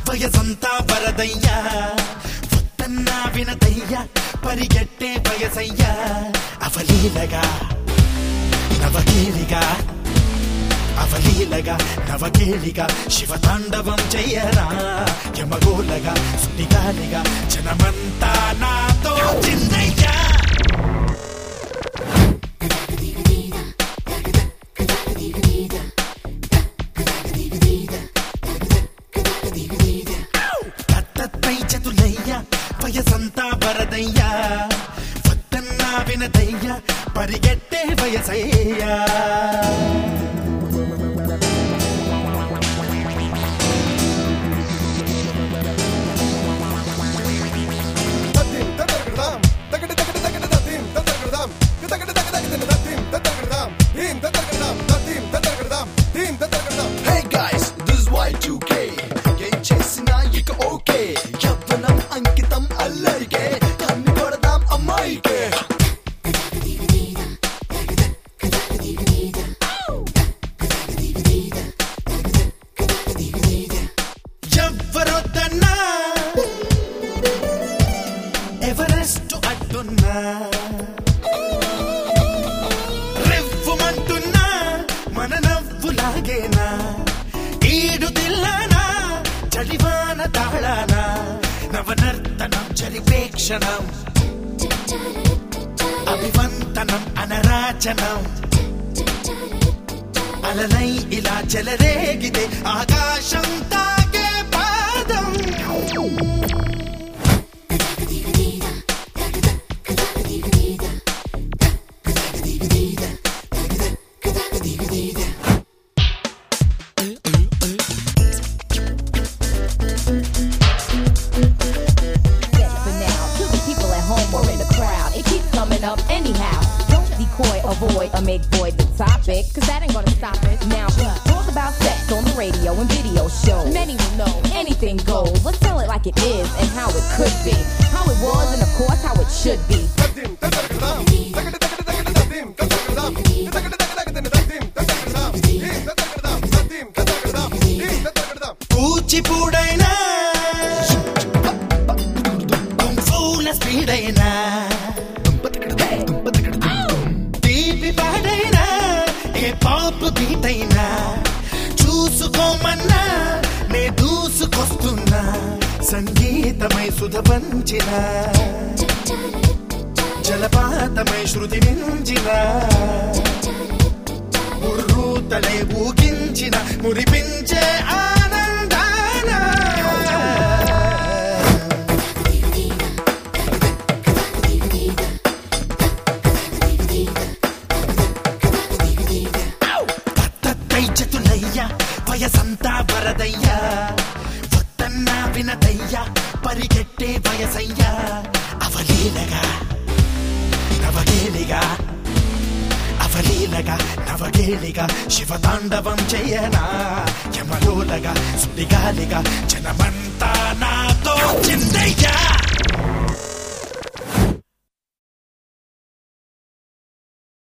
వయసంతా వరదయ్యా వద్దన్నా వినదయ్యా పరిగెట్టే వయసయ్యా అవలీలగా నవకేలిగా అవలీలగా నవకేలిగా శివతాండవం చెయ్యరా యమగోలగా సుడిగాలిగా జనమంతా నాతో చిందయ్యా తత్తై చతులయ్య వయసంతా వరదయ్యా వద్దన్నా వినదయ్యా పరిగెట్టే వయసయ్యా Hey guys, this is Y2K. ఏం చేసినా ఇక ఓకే యవ్వనం అంకితం అల్లరికే కన్ను కొడదాం అమ్మాయికే ఎవ్వరొద్దన్నా ఎవరెస్ట్ అడ్డున్నా రెవ్వుమంటున్నా మన నవ్వులాగేనా ఈడు తిల్లానా చలివాన తాళానా నవనర్తనం చలిపేక్షణం అభివంతనం అనరాచనం అలలై ఇలా చెలరేగితే ఆకాశం తాకే పాదం Yes, for now. To the people at home or in the crowd, it keeps coming up anyhow. Don't decoy, avoid, or make void the topic, cause that ain't gonna stop it. Now, talk about sex on the radio and video shows. Many will know anything goes. Let's tell it like it is and how it could be. How it was and of course how it should be. కూచిపూడైనా కుంఫూల స్పీడైనా తీపి పాడైనా ఏ pop బీటైనా చూసుకోమన్నా నే దూసుకొస్తున్నా సంగీతమై సుధ పంచిన జలపాతమై శృతి మించిన ఉర్రూతలే ఊగించిన మురిపించే ఆనందాన తత్తై చతులయ్య వయసంతా వరదయ్యా వద్దన్నా వినదయ్యా పరిగెట్టే వయసయ్యా అవలీలగా నవగేలిగా అవలీలగా నవగేలిగా శివతాండవం చేయనా యమలోలగా సుడిగాలిగా జనమంతా నాతో